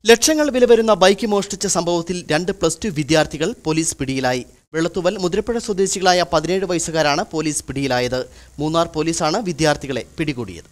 ലക്ഷങ്ങൾ വില വരുന്ന ബൈക്ക് മോഷ്ടിച്ച സംഭവത്തിൽ രണ്ട് പ്ലസ് ടു വിദ്യാർത്ഥികൾ പോലീസ് പിടിയിലായി വെള്ളത്തുവൽ മുതിരപ്പുഴ സ്വദേശികളായ പതിനേഴ് വയസ്സുകാരാണ് പോലീസ് പിടിയിലായത് മൂന്നാർ പോലീസാണ് വിദ്യാർത്ഥികളെ പിടികൂടിയത്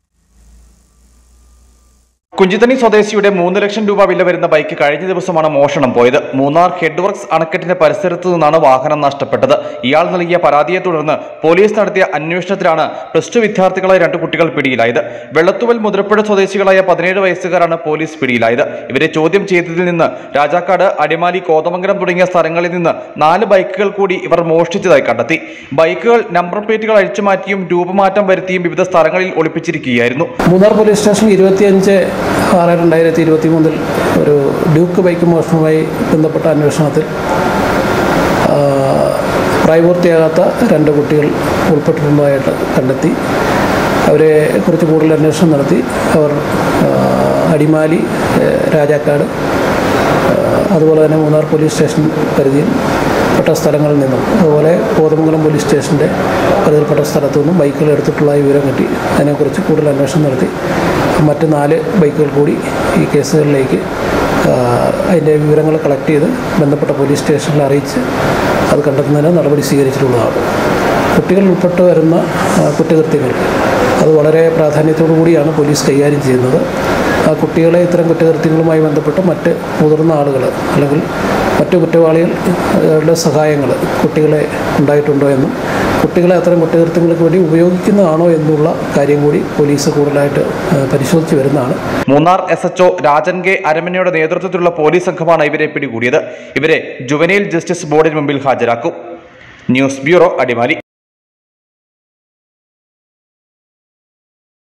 കുഞ്ചിത്തണി സ്വദേശിയുടെ മൂന്ന് ലക്ഷം രൂപ വില വരുന്ന ബൈക്ക് കഴിഞ്ഞ ദിവസമാണ് മോഷണം പോയത് മൂന്നാർ ഹെഡ് വർക്ക്സ് അണക്കെട്ടിന്റെ പരിസരത്തു നിന്നാണ് വാഹനം നഷ്ടപ്പെട്ടത് ഇയാൾ നൽകിയ പരാതിയെ തുടർന്ന് പോലീസ് നടത്തിയ അന്വേഷണത്തിലാണ് പ്ലസ് ടു വിദ്യാർത്ഥികളായ രണ്ട് കുട്ടികൾ പിടിയിലായത് വെള്ളത്തുവൽ മുതിരപ്പുഴ സ്വദേശികളായ പതിനേഴ് വയസ്സുകാരാണ് പോലീസ് പിടിയിലായത് ഇവരെ ചോദ്യം ചെയ്തതിൽ നിന്ന് രാജാക്കാട് അടിമാലി കോതമംഗലം തുടങ്ങിയ സ്ഥലങ്ങളിൽ നിന്ന് നാല് ബൈക്കുകൾ കൂടി ഇവർ മോഷ്ടിച്ചതായി കണ്ടെത്തി ബൈക്കുകൾ നമ്പർ പ്ലേറ്റുകൾ അഴിച്ചുമാറ്റിയും രൂപമാറ്റം വരുത്തിയും വിവിധ സ്ഥലങ്ങളിൽ ഒളിപ്പിച്ചിരിക്കുകയായിരുന്നു മൂന്നാർ പോലീസ് സ്റ്റേഷൻ ഇരുപത്തിയഞ്ച് ആറ് രണ്ടായിരത്തി ഇരുപത്തി മൂന്നിൽ ഒരു ഡ്യൂക്ക് ബൈക്ക് മോഷണവുമായി ബന്ധപ്പെട്ട അന്വേഷണത്തിൽ ആ, പ്രായപൂർത്തിയാകാത്ത രണ്ട് കുട്ടികൾ ഉൾപ്പെട്ടിരുന്നതായിട്ട് കണ്ടെത്തി അവരെ കുറിച്ച് കൂടുതൽ അന്വേഷണം നടത്തി അവർ ആ, അടിമാലി ഏ, രാജാക്കാട് ആ, അതുപോലെ തന്നെ മൂന്നാർ പോലീസ് സ്റ്റേഷൻ പരിധിയിൽ പെട്ട സ്ഥലങ്ങളിൽ നിന്നും അതുപോലെ കോതമംഗലം പോലീസ് സ്റ്റേഷൻ്റെ പരിധിയിൽപ്പെട്ട സ്ഥലത്തു നിന്നും ബൈക്കുകൾ എടുത്തിട്ടുള്ള വിവരം കിട്ടി അതിനെക്കുറിച്ച് കൂടുതൽ അന്വേഷണം നടത്തി മറ്റ് നാല് ബൈക്കുകൾ കൂടി ഈ കേസുകളിലേക്ക് ആ, അതിൻ്റെ വിവരങ്ങൾ കളക്ട് ചെയ്ത് ബന്ധപ്പെട്ട പോലീസ് സ്റ്റേഷനിൽ അറിയിച്ച് അത് കണ്ടെത്തുന്നതിന് നടപടി സ്വീകരിച്ചിട്ടുള്ളതാണ് കുട്ടികൾ ഉൾപ്പെട്ട് വരുന്ന ആ, കുറ്റകൃത്യങ്ങൾ അത് വളരെ പ്രാധാന്യത്തോടു കൂടിയാണ് പോലീസ് കൈകാര്യം ചെയ്യുന്നത് ആ കുട്ടികളെ ഇത്തരം കുറ്റകൃത്യങ്ങളുമായി ബന്ധപ്പെട്ട് മറ്റ് മുതിർന്ന ആളുകൾ അല്ലെങ്കിൽ മറ്റു കുറ്റവാളികളുടെ സഹായങ്ങൾ കുട്ടികളെ ഉണ്ടായിട്ടുണ്ടോ എന്നും കുട്ടികളെ അത്തരം കുറ്റകൃത്യങ്ങൾക്ക് വേണ്ടി ഉപയോഗിക്കുന്നതാണോ എന്നുള്ള കാര്യം കൂടി പോലീസ് കൂടുതലായിട്ട് ആ, പരിശോധിച്ച് വരുന്നതാണ് Munnar S HO Rajan K അരമനയുടെ നേതൃത്വത്തിലുള്ള പോലീസ് സംഘമാണ് ഇവരെ പിടികൂടിയത് ഇവരെ ജുവനൈൽ ജസ്റ്റിസ് ബോർഡിന് മുമ്പിൽ ഹാജരാക്കും ന്യൂസ് ബ്യൂറോ അടിമാലി